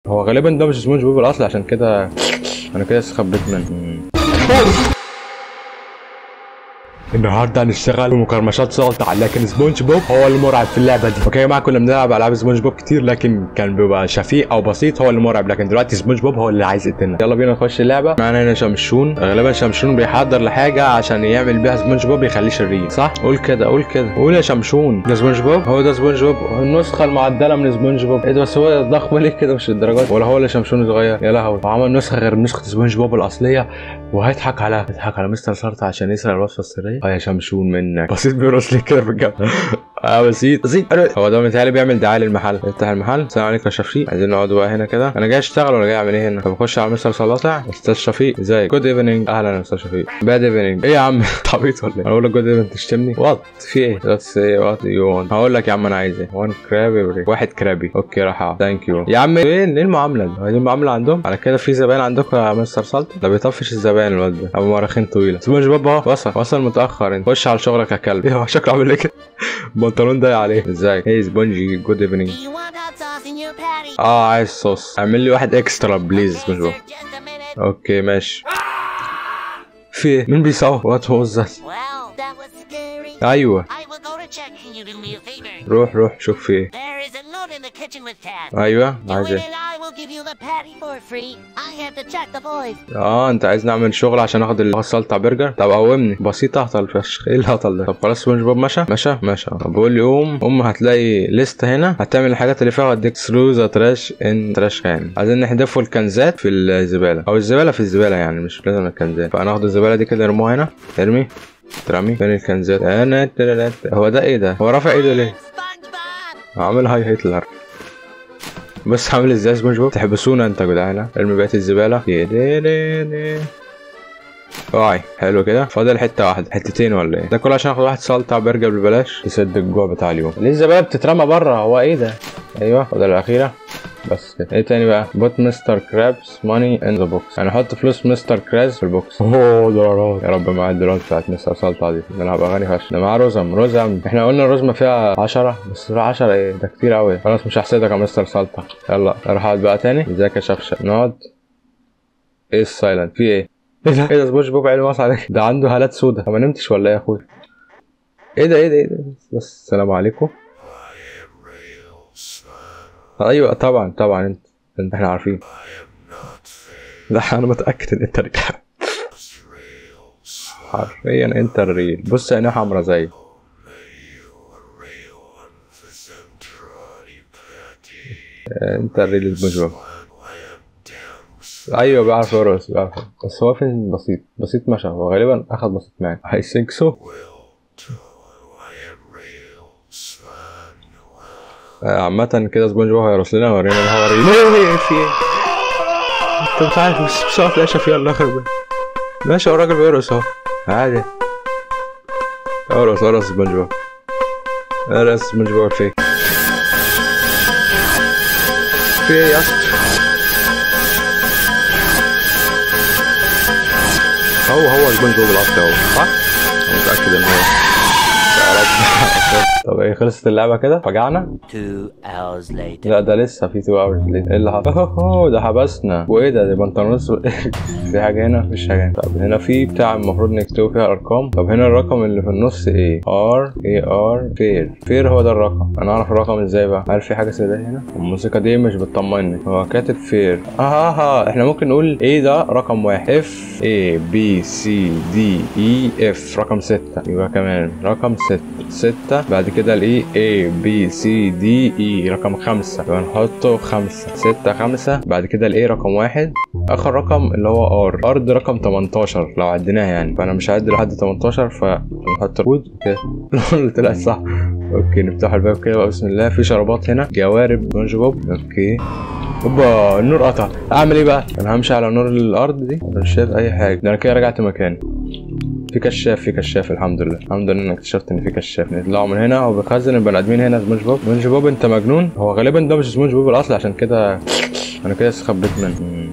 هو غالبا ده مش سبونج بوب الاصلي عشان كده انا كده استخبيت منه النهارده هنشتغل بمقرمشات سلطة لكن سبونج بوب هو المرعب في اللعبه دي اوكي يا جماعه كنا بنلعب العاب سبونج بوب كتير لكن كان بيبقى شفيق او بسيط هو اللي مرعب لكن دلوقتي سبونج بوب هو اللي عايز يقتلنا يلا بينا نخش اللعبه معانا هنا شمشون غالبا شمشون بيحضر لحاجه عشان يعمل بيها سبونج بوب يخليه شرير صح قول كده قول كده قول يا شمشون ده سبونج بوب هو ده سبونج بوب النسخه المعدله من سبونج بوب ايه ده بس هو ضخم ليه كده مش الدرجات ولا هو اللي شمشون صغير يا لهوي وعمل نسخه غير نسخه سبونج بوب الاصليه وهيضحك على هيضحك على مستر سلطة عشان يسرق الوصفه السريه اه يا شمشون منك بسيط بيرقص ليه كده في الجو اه بسيط بسيط أنا- هو ده متهيألي بيعمل دعايه للمحل افتح المحل السلام عليكم يا شفيق عايزين نقعد بقى هنا كده انا جاي اشتغل ولا جاي اعمل ايه هنا طب اخش على مستر سلاطع استاذ شفيق ازيك جود ايفنينج اهلا يا استاذ شفيق باد ايفنينج ايه يا عم تعبيط ولا ايه انا اقول لك جود ايفنينج تشتمني وات في ايه بس ايه وات يو وانت هقول لك يا عم انا عايز ايه وان كرابي واحد كرابي اوكي راح ثانك يو يا عم ايه ايه المعامله دي هي دي المعامله عندهم على كده في زباين عندكم يا مستر سلطة ده بيطفش الزباين الواد ده ابو مراخين طويله سبونج بوب اهو وصل وصل متاخر انت خش على شغلك يا كلب ايه هو شكله عامل ايه كده البنطلون ضايق عليه ازاي هي سبونجي جود ايفنينج Do you want hot sauce in your patty? اه عايز صوص اعمل لي واحد اكسترا بليز Yes, سبونج بوب sir, just a minute. اوكي ماشي في ايه مين بيصور وات هو ذات Well, that was scary. ايوه I will go to check. Can you do me a favor? روح روح شوف في ايه There is a note in the kitchen with tabs. ايوه Do عايز it ايه and I will give you the patty for free. I have to check the boys. اه انت عايز نعمل شغل عشان اخد اللي هو السلطع برجر طب قومني بسيط اهطل فشخ ايه الهطل ده طب خلاص سبونج بوب مشى مشى مشى طب بقول لي قوم قوم هتلاقي لسته هنا هتعمل الحاجات اللي فيها واديك ثرو ذا تراش ان تراش كان عايزين نحذفوا الكنزات في الزباله او الزباله في الزباله يعني مش لازم الكنزات فهناخد الزباله دي كده نرموها هنا ارمي ترمي فين الكنزات انا تلالات. هو ده ايه ده هو رافع ايده ليه SpongeBob! عامل هاي هتلر بس عامل ازاي سبونج بوب تحبسونا انت يا جدعان ارمي بقيه الزباله واعي حلو كده فاضل حته واحده حتتين ولا ايه ده كله عشان اخد واحد سلطع برجر ببلاش تسد الجوع بتاع اليوم ليه الزباله بتترمى بره هو ايه ده ايوه فاضل الاخيره بس كده ايه تاني بقى بوت مستر كرابس ماني ان ذا بوكس انا احط فلوس مستر كراز في البوكس اوه دولارات يا رب معايا الدولارات بتاعت مستر سلطع دي ده انا هبقى غني فشخ ده معاه رزم رزم احنا قلنا الرزمه فيها 10 بس 10 ايه ده كتير قوي خلاص مش هحسدك يا مستر سلطع يلا اروح اقعد بقى تاني ازيك يا شفشق نقعد ايه السايلنت في ايه ايه ده ايه ده سبونج بوب عيني واصل عليك ده عنده هالات سودا طب ما نمتش ولا ايه يا اخويا ايه ده ايه ده ايه ده بس السلام عليكم ايوه طبعا طبعا انت انت احنا عارفين لا انا متاكد ان انت ريل حرفيا انت الريل بص عينيه حمرا زي انت الريل سبونج بوب ايوه بيعرف يرقص بيعرف يرقص. بس هو فين بسيط بسيط مشى هو غالبا اخد بسيط معاه I think so آه، عامة كده سبونج بوب هيرقص لنا ورينا ان هو ريل ايه في ايه انت مش عارف بس بس هتلاقي شفيع الله يخرب ماشي هو الراجل بيرقص اهو عادي ارقص ارقص سبونج بوب ارقص سبونج بوب فين في ايه يا اسطى هو هو سبونج بوب الاصلي اهو صح؟ انا متأكد ان هو يا رب طب ايه خلصت اللعبة كده فجعنا؟ Two hours later. لا ده لسه في 2 اورز ايه اللي حصل؟ اوه ده حبسنا وايه ده ده بنطلون اسود في حاجة هنا مفيش حاجة هنا طب هنا في بتاع المفروض نكتبه فيها ارقام طب هنا الرقم اللي في النص ايه؟ ار اي ار فير فير هو ده الرقم انا اعرف الرقم ازاي بقى؟ هل في حاجة سوداء هنا؟ الموسيقى دي مش بتطمني هو كاتب فير اه اه اه احنا ممكن نقول ايه ده رقم واحد اف اي بي سي دي اي اف رقم ستة يبقى كمان رقم ستة ستة بعد كده الاي اي بي سي دي اي رقم خمسة يبقى نحطه خمسة ستة خمسة بعد كده الاي رقم واحد اخر رقم اللي هو ار ار ده رقم 18 لو عديناه يعني فانا مش هعد لحد 18 فنحط الكود كده لو طلع صح اوكي نفتح الباب كده بقى بسم الله في شرابات هنا جوارب سبونج بوب اوكي اوبا النور قطع اعمل ايه بقى انا همشي على نور الارض دي أنا مش شايف اي حاجه ده انا كده رجعت مكاني في كشاف في كشاف الحمد لله الحمد لله انك اكتشفت ان في كشاف نطلعوا من هنا هو بيخزن البني ادمين هنا سبونج بوب سبونج بوب انت مجنون هو غالبا ده مش سبونج بوب الاصلي عشان كده انا كده استخبيت منه مم.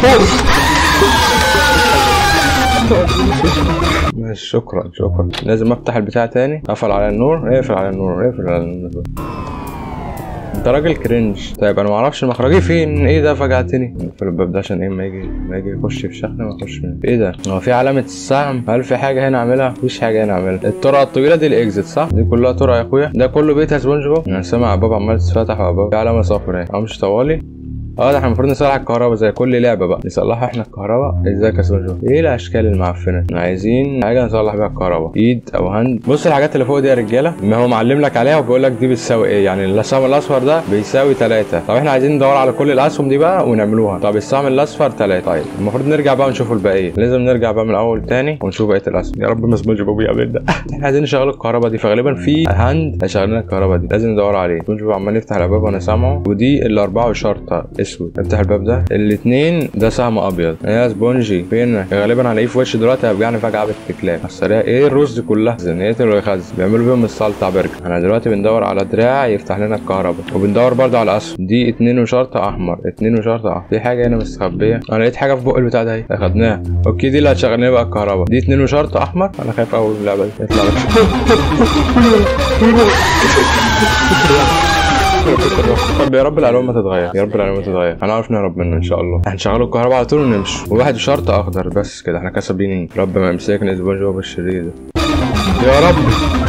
ماشي شكرا شكرا لازم افتح البتاع تاني اقفل على النور اقفل على النور اقفل على النور انت راجل كرنج طيب انا ما اعرفش المخرجي فين ايه ده فجعتني نقفل الباب ده عشان ايه ما يجي ما يجي يخش في شحنه ما يخش من ايه ده هو في علامه السهم هل في حاجه هنا اعملها مفيش حاجه هنا اعملها الطرقه الطويله دي الاكزit صح دي كلها طرق يا اخويا ده كله بيت يا سبونج بوب انا سامع باب عمال تتفتح وباب في علامه صفرا اهي امشي طوالي اه ده احنا المفروض نصلح الكهرباء زي كل لعبه بقى نصلحها احنا الكهرباء ازيك يا سبونج بوب ايه الاشكال المعفنه احنا عايزين حاجه نصلح بيها الكهرباء ايد او هاند بص الحاجات اللي فوق دي يا رجاله ما هو معلم لك عليها وبيقول لك دي بتساوي ايه يعني السهم الاصفر ده بيساوي 3 طب احنا عايزين ندور على كل الاسهم دي بقى ونعملوها طب السهم الاصفر 3 طيب المفروض نرجع بقى ونشوف الباقيه لازم نرجع بقى من الاول تاني ونشوف بقيه الاسهم يا رب ما سبونج بوب يقابلنا احنا عايزين نشغل الكهرباء دي فغالبا في هاند هيشغل لنا الكهرباء دي لازم ندور عليه سبونج بوب عمال يفتح الابواب وانا سامعه ودي الاربعه شرطه اسود افتح الباب ده الاثنين ده سهم ابيض يا سبونجي فين غالبا هلاقيه في وشي دلوقتي هيوجعني فجاه بالتكلاب السريع ايه الرز دي كلها زنيتي ويخز بيعملوا بيهم السلطه برجر احنا دلوقتي بندور على دراع يفتح لنا الكهرباء وبندور برضه على اسهم دي اتنين وشرطه احمر اتنين وشرطه احمر في حاجه هنا مستخبيه انا لقيت حاجه في بق البتاع ده اهي اخدناها اوكي دي اللي هتشغل لنا بقى الكهرباء دي اتنين وشرطه احمر انا خايف قوي من اللعبه دي يطلع لك طب يا رب الالوان ما تتغير يا رب الالوان ما تتغير هنعرف نهرب منه ان شاء الله هنشغل الكهرباء على طول ونمشي وواحد شرط اخضر بس كده احنا كسبين رب ما يمسكني سبونج بوب الشرير ده يا رب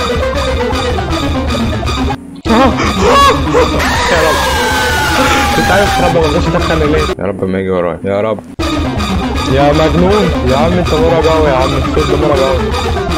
يا رب انت عارف رب ما رضاش تدخلني ليه يا رب ما يجي ورايا يا رب يا مجنون يا عم انت مرعب قوي يا عم الصوت ده مرعب قوي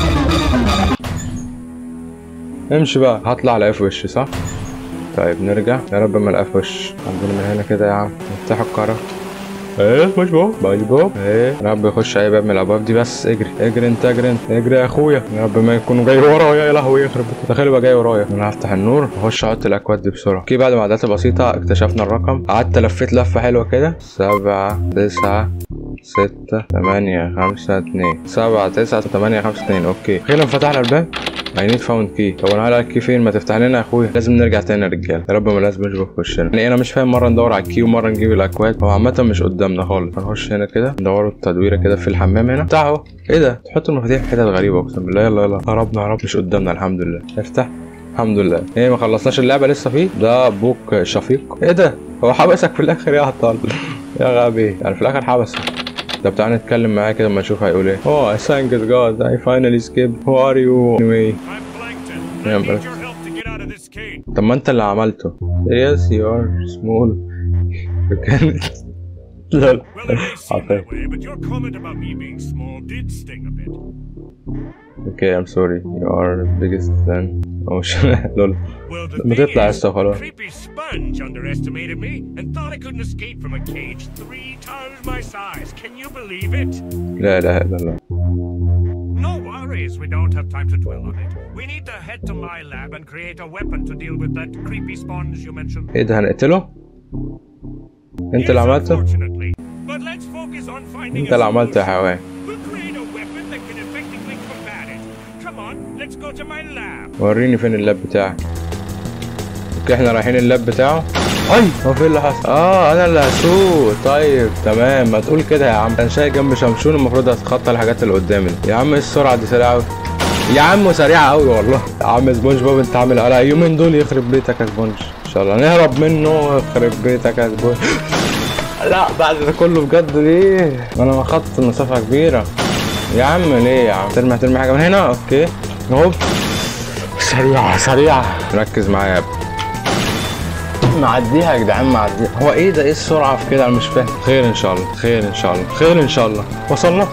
امشي بقى هطلع الاقيه في وشي صح طيب نرجع يا رب ما الاقيه في وشي عندنا من هنا كده يا عم نفتح الكهرباء ايه سبونج بوب سبونج بوب ايه يا رب يخش اي باب من الابواب دي بس اجري اجري انت اجري انت اجري يا اخويا يا رب ما يكونوا جاي ورايا يا لهوي يخرب بيتك. تخيل يبقى جاي ورايا انا هفتح النور واخش احط الاكواد دي بسرعه اوكي بعد معادلات بسيطه اكتشفنا الرقم قعدت لفيت لفه حلوه كده سبعة تسعة ستة تمانية خمسة اتنين سبعة تسعة تمانية خمسة اتنين اوكي اخيرا فتحنا الباب I need found key طب انا هلاقي الكي فين ما تفتح لنا يا اخويا لازم نرجع تاني يا رجاله يا رب ما لازم نشوف في وشنا يعني انا مش فاهم مره ندور على الكي ومره نجيب الاكواد هو عامه مش قدامنا خالص هنخش هنا كده ندوروا التدويره كده في الحمام هنا بتاع اهو ايه ده تحط المفاتيح في حتت غريبه اقسم بالله يلا يلا هربنا هرب مش قدامنا الحمد لله افتح الحمد لله ايه ما خلصناش اللعبه لسه فيه ده ابوك شفيق ايه ده هو حبسك في الاخر يا هطل يا غبي يعني في الاخر حبسك طب تعالى نتكلم معاه كده اما نشوف هيقول ايه اوه thank God I finally escaped who are you anyway I'm Plankton. Yeah, I need but- your help to get out of this cage. طب ما انت اللي عملته yes you are small you can لول Well, it may seem Okay. that way, but your comment about me being small did sting a bit. okay I'm sorry you are biggest than oh shit لول Well, the ما thing تطلع is, لسه خلاص Creepy Sponge underestimated me and thought I couldn't escape from a cage three times my size. Can you believe it? لا اله الا الله No worries, we don't have time to dwell on it. We need to head to my lab and create a weapon to deal with that creepy sponge you mentioned. ايه ده هنقتله انت اللي Yes, عملته unfortunately. But let's focus on finding انت a اللي عملته يا solution. حيوان We'll create a weapon that can effectively combat it. Come on, let's go to my lab. وريني فين اللاب بتاعك اوكي احنا رايحين اللاب بتاعه اي هو فين اللي حصل اه انا اللي هسوق طيب تمام ما تقول كده يا عم انا شايف جنب شمشون المفروض هتخطى الحاجات اللي قدامي دي. يا عم ايه السرعه دي سريعه قوي يا عم سريعه قوي والله يا عم سبونج بوب انت عامل على يومين دول يخرب بيتك يا سبونج ان شاء الله نهرب منه يخرب بيتك يا سبونج لا بعد ده كله بجد ليه انا ما خدت مسافه كبيره يا عم ليه يا عم ترمي هترمي حاجه من هنا اوكي هوب سريعة سريعة ركز معايا يا ابني معديها يا جدعان معديها هو ايه ده ايه السرعة في كده انا مش فاهم خير ان شاء الله خير ان شاء الله خير ان شاء الله وصلنا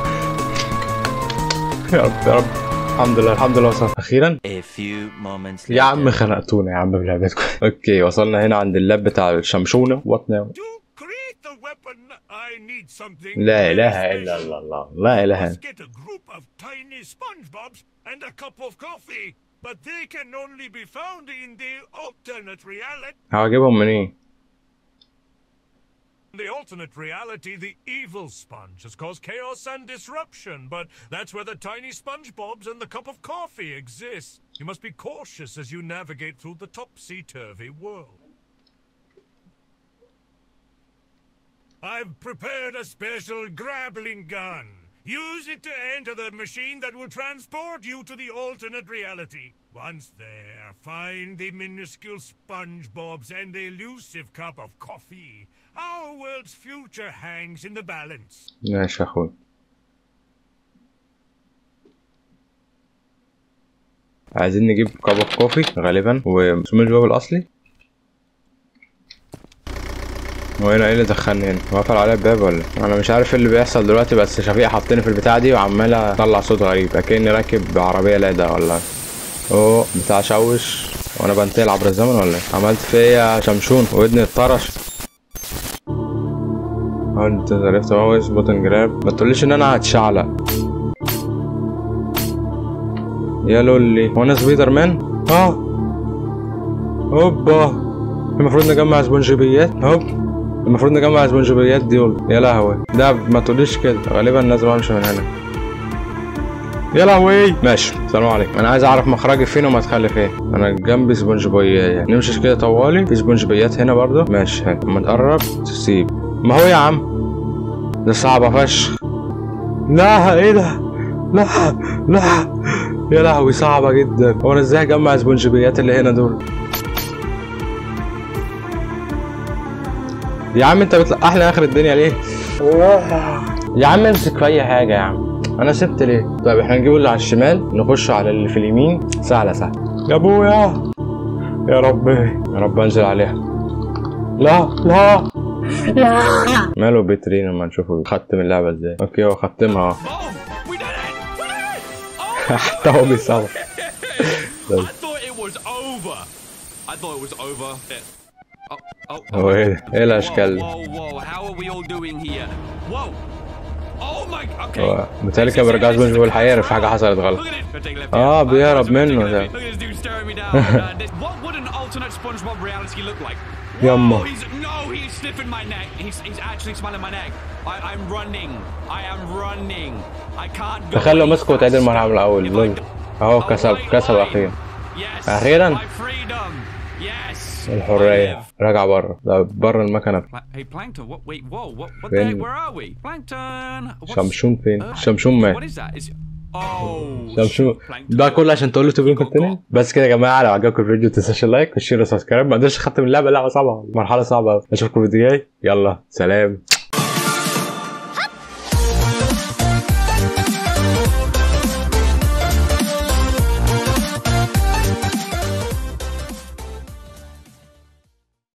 يا رب يا رب الحمد لله الحمد لله وصلنا اخيرا A few moments يا عم later. خنقتونا يا عم بلعبتكم اوكي وصلنا هنا عند اللاب بتاع الشمشونة وات ناو To create the weapon, I need something. لا very اله الا special. الله الله لا اله Let's إلا- get a group of tiny SpongeBobs and a cup of coffee, but they can only be found in the alternate reality. هجيبهم منين In the alternate reality, the evil sponge has caused chaos and disruption, but that's where the tiny SpongeBobs and the cup of coffee exist. You must be cautious as you navigate through the topsy-turvy world. I've prepared a special grappling gun. Use it to enter the machine that will transport you to the alternate reality. Once there, find the minuscule SpongeBob's and the elusive cup of coffee. Our world's future hangs in the balance. ماشي يا اخوي عايزين نجيب كاب اوف كوفي غالبا وسموش باب الاصلي وهنا ايه اللي دخلني هنا وقفل عليا الباب ولا إيه؟ انا مش عارف ايه اللي بيحصل دلوقتي بس شفيق حاطيني في البتاعه دي وعمال اطلع صوت غريب اكني راكب عربيه لادا ولا اوه بتاع شوش وانا بنتقل عبر الزمن ولا إيه؟ عملت في ايه يا شمشون ودني اتطرش انت عرفت ماوس بوتن جراب ما تقوليش ان انا هتشعلق يا لولي هو انا سبايدر مان اه هوبا المفروض نجمع سبونجبيات هوب المفروض نجمع سبونجبيات دول يا لهوي ده ما تقوليش كده غالبا لازم امشي من هنا يا لهوي ماشي السلام عليكم انا عايز اعرف مخرجي فين ومدخلي فين انا جنبي سبونج بويات نمشي كده طوالي في سبونج بيات هنا برضه ماشي هنا اما تقرب تسيب ما هو يا عم ده صعبة فشخ لا ايه ده لا لا يا لهوي صعبة جدا هو انا ازاي اجمع سبونجبيات اللي هنا دول يا عم انت بتلقحني اخر الدنيا ليه يا عم امسك في اي حاجة يا عم انا سبت ليه طيب احنا نجيب اللي على الشمال نخش على اللي في اليمين سهلة سهلة يا ابويا يا ربي يا رب انزل عليها لا لا ماله بيترين لما نشوفه ختم اللعبة ازاي اوكي هو ختمها اهو Oh, we did it! We did it! Oh, حتى هو بيصور I thought it was over. I thought it was over. Oh, oh, هو ايه ده؟ ايه الاشكال دي؟ Whoa, whoa, how are we all doing here? Whoa! Oh my, okay. هو متهيألي كان بيرجع سبونج بوب الحقيقة في حاجة حصلت غلط Look at it. Gotta take a left اه here. بيهرب Oh, منه taking a ده left here. Look at this dude staring me down. Uh, this- what would an alternate SpongeBob reality look like? Yumma. Whoa, he's, no, he's sniffing my neck. He's, he's actually smelling my neck. I, I'm running. I am running. I can't go تخيل لو any مسكوا وتعيد faster. المرحلة من الأول If I لول. don't- اهو Oh, كسب wait, كسب wait. أخيرا Yes. أخيراً. My freedom. Yes. I الحرية live. راجع بره ده بره المكنة Pla- Hey, Plankton, what? Wait, whoa, what? What Then- the heck? Where are we? Plankton. What's- شمشون فين؟ Uh, شمشون What مات is that? Is oh. شمشون Plankton. ده كله عشان تقول له تبين Go, go. كنت بس كده يا جماعة لو عجبكم الفيديو متنساش اللايك والشير والسبسكرايب ما قدرتش اختم اللعبة لعبة صعبة مرحلة صعبة أوي. اشوفكم في الفيديو الجاي يلا سلام